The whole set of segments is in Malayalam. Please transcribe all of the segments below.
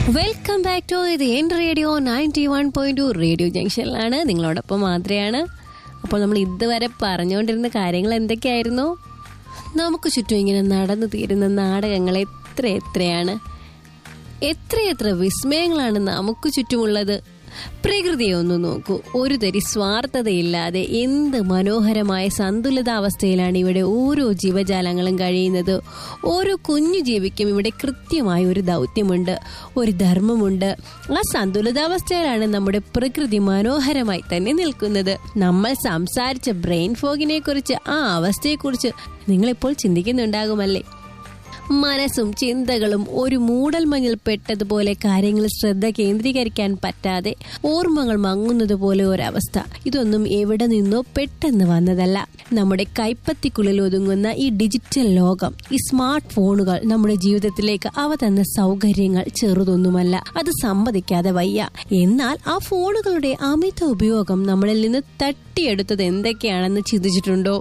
വെൽക്കം ബാക്ക് ടു ഇത് എൻ radio ninety one point two radio ജംഗ്ഷനിലാണ് നിങ്ങളോടൊപ്പം മാത്രയാണ് അപ്പോൾ നമ്മൾ ഇതുവരെ പറഞ്ഞുകൊണ്ടിരുന്ന കാര്യങ്ങൾ എന്തൊക്കെയായിരുന്നു നമുക്ക് ചുറ്റും ഇങ്ങനെ നടന്നു തീരുന്ന നാടകങ്ങൾ എത്ര എത്രയാണ് എത്രയെത്ര വിസ്മയങ്ങളാണ് നമുക്ക് ചുറ്റുമുള്ളത് പ്രകൃതിയെ ഒന്ന് നോക്കൂ ഒരു തരി സ്വാർത്ഥതയില്ലാതെ എന്ത് മനോഹരമായ സന്തുലിതാവസ്ഥയിലാണ് ഇവിടെ ഓരോ ജീവജാലങ്ങളും കഴിയുന്നത് ഓരോ കുഞ്ഞു ജീവിക്കും ഇവിടെ കൃത്യമായ ഒരു ദൗത്യമുണ്ട് ഒരു ധർമ്മമുണ്ട് ആ സന്തുലിതാവസ്ഥയിലാണ് നമ്മുടെ പ്രകൃതി മനോഹരമായി തന്നെ നിൽക്കുന്നത് നമ്മൾ സംസാരിച്ച ബ്രെയിൻ ഫോഗിനെ കുറിച്ച് ആ അവസ്ഥയെക്കുറിച്ച് നിങ്ങളിപ്പോൾ ചിന്തിക്കുന്നുണ്ടാകുമല്ലേ മനസ്സും ചിന്തകളും ഒരു മൂടൽമഞ്ഞിൽ പെട്ടതുപോലെ കാര്യങ്ങൾ ശ്രദ്ധ കേന്ദ്രീകരിക്കാൻ പറ്റാതെ ഓർമ്മകൾ മങ്ങുന്നത് പോലെ ഒരവസ്ഥ ഇതൊന്നും എവിടെ നിന്നോ പെട്ടെന്ന് വന്നതല്ല നമ്മുടെ കൈപ്പത്തിക്കുള്ളിൽ ഒതുങ്ങുന്ന ഈ ഡിജിറ്റൽ ലോകം ഈ സ്മാർട്ട് ഫോണുകൾ നമ്മുടെ ജീവിതത്തിലേക്ക് അവ തന്ന സൗകര്യങ്ങൾ ചെറുതൊന്നുമല്ല അത് സമ്മതിക്കാതെ വയ്യ എന്നാൽ ആ ഫോണുകളുടെ അമിത ഉപയോഗം നമ്മളിൽ നിന്ന് തട്ടിയെടുത്തത് എന്തൊക്കെയാണെന്ന് ചിന്തിച്ചിട്ടുണ്ടോ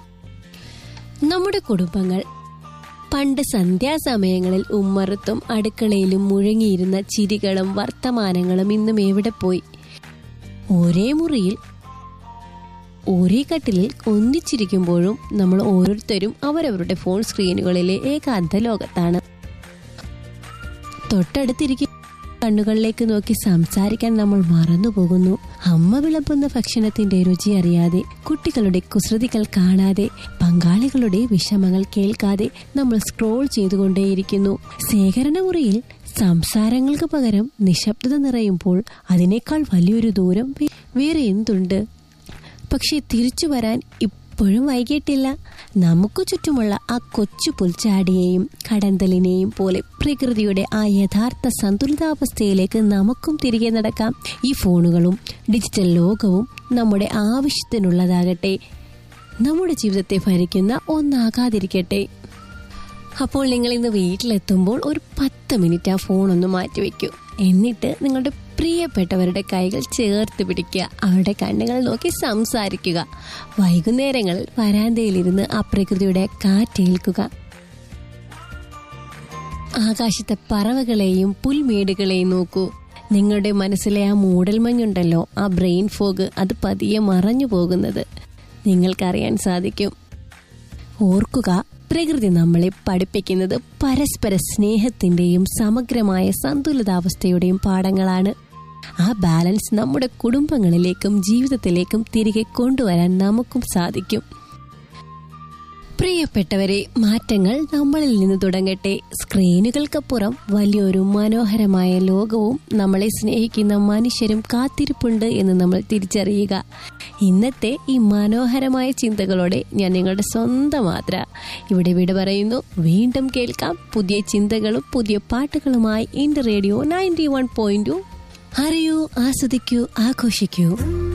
നമ്മുടെ കുടുംബങ്ങൾ പണ്ട് സന്ധ്യാസമയങ്ങളിൽ ഉമ്മറത്തും അടുക്കളയിലും മുഴങ്ങിയിരുന്ന ചിരികളും വർത്തമാനങ്ങളും ഇന്നും എവിടെ പോയി ഒരേ മുറിയിൽ ഒരേ കട്ടിലിൽ ഒന്നിച്ചിരിക്കുമ്പോഴും നമ്മൾ ഓരോരുത്തരും അവരവരുടെ ഫോൺ സ്ക്രീനുകളിലെ ഏകാന്ത ലോകത്താണ് തൊട്ടടുത്തിരിക്കും കണ്ണുകളിലേക്ക് നോക്കി സംസാരിക്കാൻ നമ്മൾ മറന്നുപോകുന്നു അമ്മ വിളമ്പുന്ന ഭക്ഷണത്തിന്റെ രുചി അറിയാതെ കുട്ടികളുടെ കുസൃതികൾ കാണാതെ പങ്കാളികളുടെ വിഷമങ്ങൾ കേൾക്കാതെ നമ്മൾ സ്ക്രോൾ ചെയ്തുകൊണ്ടേയിരിക്കുന്നു ശേഖരണ മുറിയിൽ സംസാരങ്ങൾക്ക് പകരം നിശബ്ദത നിറയുമ്പോൾ അതിനേക്കാൾ വലിയൊരു ദൂരം വേ- വേറെ എന്തുണ്ട് പക്ഷെ തിരിച്ചു വരാൻ ഇപ്പോഴും വൈകിട്ടില്ല നമുക്ക് ചുറ്റുമുള്ള ആ കൊച്ചു പുൽച്ചാടിയെയും കടന്തലിനെയും പോലെ പ്രകൃതിയുടെ ആ യഥാർത്ഥ സന്തുലിതാവസ്ഥയിലേക്ക് നമുക്കും തിരികെ നടക്കാം ഈ ഫോണുകളും ഡിജിറ്റൽ ലോകവും നമ്മുടെ ആവശ്യത്തിനുള്ളതാകട്ടെ നമ്മുടെ ജീവിതത്തെ ഭരിക്കുന്ന ഒന്നാകാതിരിക്കട്ടെ അപ്പോൾ നിങ്ങൾ ഇന്ന് വീട്ടിലെത്തുമ്പോൾ ഒരു പത്ത് മിനിറ്റ് ആ ഫോൺ ഒന്ന് മാറ്റിവെക്കൂ എന്നിട്ട് നിങ്ങളുടെ പ്രിയപ്പെട്ടവരുടെ കൈകൾ ചേർത്ത് പിടിക്കുക അവരുടെ കണ്ണുകൾ നോക്കി സംസാരിക്കുക വൈകുന്നേരങ്ങളിൽ വരാന്തയിലിരുന്ന് ആ പ്രകൃതിയുടെ കാറ്റേൽക്കുക ആകാശത്തെ പറവകളെയും പുൽമേടുകളെയും നോക്കൂ നിങ്ങളുടെ മനസ്സിലെ ആ മൂടൽമഞ്ഞുണ്ടല്ലോ ആ ബ്രെയിൻ ഫോഗ് അത് പതിയെ മറഞ്ഞു പോകുന്നത് നിങ്ങൾക്കറിയാൻ സാധിക്കും ഓർക്കുക പ്രകൃതി നമ്മളെ പഠിപ്പിക്കുന്നത് പരസ്പര സ്നേഹത്തിന്റെയും സമഗ്രമായ സന്തുലിതാവസ്ഥയുടെയും പാഠങ്ങളാണ് ആ ബാലൻസ് നമ്മുടെ കുടുംബങ്ങളിലേക്കും ജീവിതത്തിലേക്കും തിരികെ കൊണ്ടുവരാൻ നമുക്കും സാധിക്കും പ്രിയപ്പെട്ടവരെ മാറ്റങ്ങൾ നമ്മളിൽ നിന്ന് തുടങ്ങട്ടെ സ്ക്രീനുകൾക്കപ്പുറം വലിയൊരു മനോഹരമായ ലോകവും നമ്മളെ സ്നേഹിക്കുന്ന മനുഷ്യരും കാത്തിരിപ്പുണ്ട് എന്ന് നമ്മൾ തിരിച്ചറിയുക ഇന്നത്തെ ഈ മനോഹരമായ ചിന്തകളോടെ ഞാൻ നിങ്ങളുടെ സ്വന്തം മാത്ര ഇവിടെ വിട പറയുന്നു വീണ്ടും കേൾക്കാം പുതിയ ചിന്തകളും പുതിയ പാട്ടുകളുമായി ഇൻഡ് റേഡിയോ നയൻറ്റി വൺ പോയിന്റ് അറിയൂ ആസ്വദിക്കൂ ആഘോഷിക്കൂ